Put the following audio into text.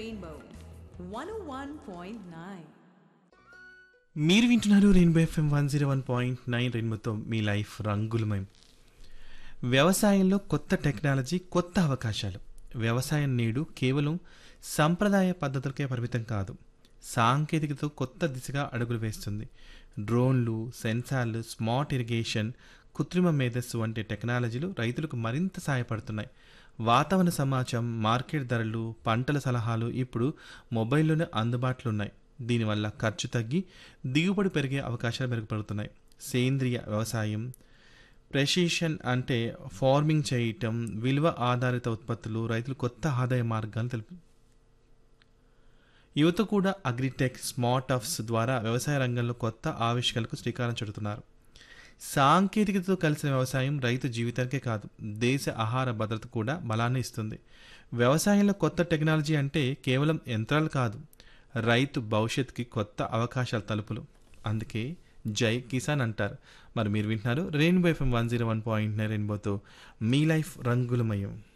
Rainbow 101.9. మీరు వింటున్నారు rainbow FM one zero one point nine రెయిన్బోతో మీ లైఫ్ రంగులమయం వ్యవసాయంలో కొత్త టెక్నాలజీ కొత్త అవకాశాలు వ్యవసాయం నేడు కేవలం సంప్రదాయ పద్ధతులకే పరిమితం కాదు సాంకేతికతతో కొత్త దిశగా అడుగులు వేస్తుంది డ్రోన్లు సెన్సార్లు స్మార్ట్ ఇరిగేషన్ కృత్రిమ మేధస్సు వంటి టెక్నాలజీలు రైతులకు మరింత సహాయపడుతున్నాయి వాతావరణ సమాచారం మార్కెట్ ధరలు పంటల సలహాలు ఇప్పుడు మొబైల్లోనే అందుబాటులో ఉన్నాయి దీనివల్ల ఖర్చు తగ్గి దిగుబడి పెరిగే అవకాశాలు మెరుగుపడుతున్నాయి సేంద్రియ వ్యవసాయం ప్రెసిషన్ అంటే ఫార్మింగ్ చేయటం విలువ ఆధారిత ఉత్పత్తులు రైతులు కొత్త ఆదాయ మార్గాలు తెలుపు యువత కూడా అగ్రిటెక్ స్మార్ట్ అప్స్ ద్వారా వ్యవసాయ రంగంలో కొత్త ఆవిష్కరణలకు శ్రీకారం చుడుతున్నారు సాంకేతికతతో కలిసిన వ్యవసాయం రైతు జీవితానికే కాదు దేశ ఆహార భద్రత కూడా బలాన్ని ఇస్తుంది వ్యవసాయంలో కొత్త టెక్నాలజీ అంటే కేవలం యంత్రాలు కాదు రైతు భవిష్యత్తుకి కొత్త అవకాశాల తలుపులు అందుకే జై కిసాన్ అంటారు మరి మీరు వింటున్నారు rainbow FM one zero one point nine రెయిన్బోతో మీ లైఫ్ రంగులమయం